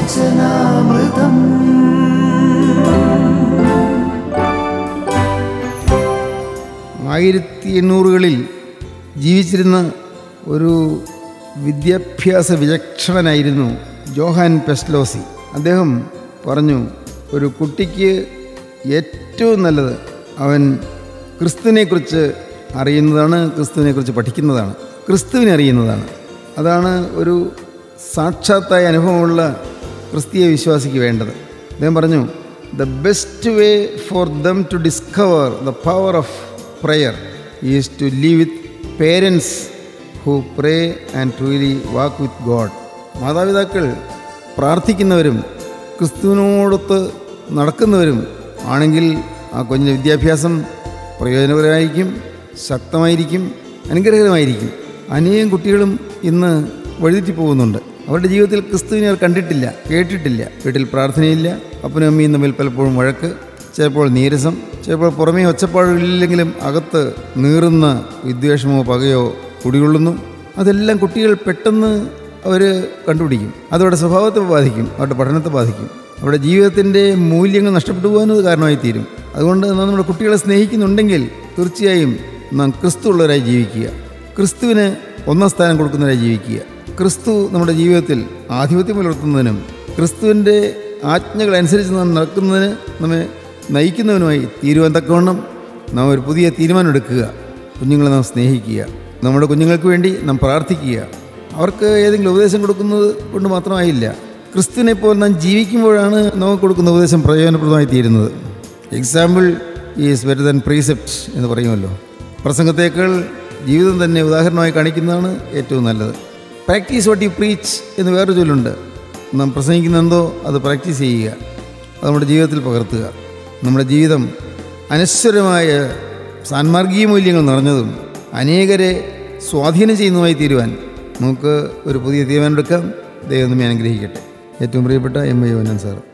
വചനാമൃതം ആയിരത്തി എണ്ണൂറുകളിൽ ജീവിച്ചിരുന്ന ഒരു വിദ്യാഭ്യാസ വിചക്ഷണനായിരുന്നു ജോഹാൻ പെസ്ലോസി അദ്ദേഹം പറഞ്ഞു ഒരു കുട്ടിക്ക് ഏറ്റവും നല്ലത് അവൻ ക്രിസ്തുവിനെക്കുറിച്ച് അറിയുന്നതാണ് ക്രിസ്തുവിനെക്കുറിച്ച് പഠിക്കുന്നതാണ് ക്രിസ്തുവിനെ അറിയുന്നതാണ് അതാണ് ഒരു സാക്ഷാത്തായ അനുഭവമുള്ള ക്രിസ്തീയ വിശ്വാസിക്ക് വേണ്ടത് അദ്ദേഹം പറഞ്ഞു the best way for them to discover the power of prayer is to live with parents who pray and truly walk with God മാതാപിതാക്കൾ പ്രാർത്ഥിക്കുന്നവരും ക്രിസ്തുവിനോടൊത്ത് നടക്കുന്നവരും ആണെങ്കിൽ ആ കുഞ്ഞിൻ്റെ വിദ്യാഭ്യാസം പ്രയോജനകരമായിരിക്കും ശക്തമായിരിക്കും അനുഗ്രഹകരമായിരിക്കും അനേകം കുട്ടികളും ഇന്ന് വഴിതെറ്റി പോകുന്നുണ്ട് അവരുടെ ജീവിതത്തിൽ ക്രിസ്തുവിനെ അവർ കണ്ടിട്ടില്ല കേട്ടിട്ടില്ല വീട്ടിൽ പ്രാർത്ഥനയില്ല അപ്പനും അമ്മയും തമ്മിൽ പലപ്പോഴും വഴക്ക് ചിലപ്പോൾ നീരസം ചിലപ്പോൾ പുറമേ ഒച്ചപ്പാടുകളില്ലെങ്കിലും അകത്ത് നീറുന്ന വിദ്വേഷമോ പകയോ കുടികൊള്ളുന്നു അതെല്ലാം കുട്ടികൾ പെട്ടെന്ന് അവർ കണ്ടുപിടിക്കും അതവരുടെ സ്വഭാവത്തെ ബാധിക്കും അവരുടെ പഠനത്തെ ബാധിക്കും അവരുടെ ജീവിതത്തിൻ്റെ മൂല്യങ്ങൾ നഷ്ടപ്പെട്ടു പോകാനും അത് കാരണമായി തീരും അതുകൊണ്ട് നാം നമ്മുടെ കുട്ടികളെ സ്നേഹിക്കുന്നുണ്ടെങ്കിൽ തീർച്ചയായും നാം ക്രിസ്തു ഉള്ളവരായി ജീവിക്കുക ക്രിസ്തുവിന് ഒന്നാം സ്ഥാനം കൊടുക്കുന്നവരായി ജീവിക്കുക ക്രിസ്തു നമ്മുടെ ജീവിതത്തിൽ ആധിപത്യം പുലർത്തുന്നതിനും ക്രിസ്തുവിൻ്റെ ആജ്ഞകൾ അനുസരിച്ച് നാം നടക്കുന്നതിന് നമ്മെ നയിക്കുന്നവനുമായി തീരുവാൻ തക്കവണ്ണം നാം ഒരു പുതിയ തീരുമാനം എടുക്കുക കുഞ്ഞുങ്ങളെ നാം സ്നേഹിക്കുക നമ്മുടെ കുഞ്ഞുങ്ങൾക്ക് വേണ്ടി നാം പ്രാർത്ഥിക്കുക അവർക്ക് ഏതെങ്കിലും ഉപദേശം കൊടുക്കുന്നത് കൊണ്ട് മാത്രമായില്ല ക്രിസ്തുവിനെ പോലെ നാം ജീവിക്കുമ്പോഴാണ് നമുക്ക് കൊടുക്കുന്ന ഉപദേശം പ്രയോജനപ്രദമായി തീരുന്നത് example is better than precept എന്ന് പറയുമല്ലോ പ്രസംഗത്തേക്കാൾ ജീവിതം തന്നെ ഉദാഹരണമായി കാണിക്കുന്നതാണ് ഏറ്റവും നല്ലത് പ്രാക്ടീസ് വാട്ട് യു പ്രീച്ച് എന്ന് വേറൊരു ചൊല്ലുണ്ട് നാം പ്രസംഗിക്കുന്ന എന്തോ അത് പ്രാക്ടീസ് ചെയ്യുക അത് നമ്മുടെ ജീവിതത്തിൽ പകർത്തുക നമ്മുടെ ജീവിതം അനശ്വരമായ സാൻമാർഗീയ മൂല്യങ്ങൾ നിറഞ്ഞതും അനേകരെ സ്വാധീനം ചെയ്യുന്നതുമായി തീരുവാൻ നമുക്ക് ഒരു പുതിയ തീരുമാനമെടുക്കാം ദൈവം നമ്മെ അനുഗ്രഹിക്കട്ടെ ഏറ്റവും പ്രിയപ്പെട്ട എം ഐ യോനൻ സാർ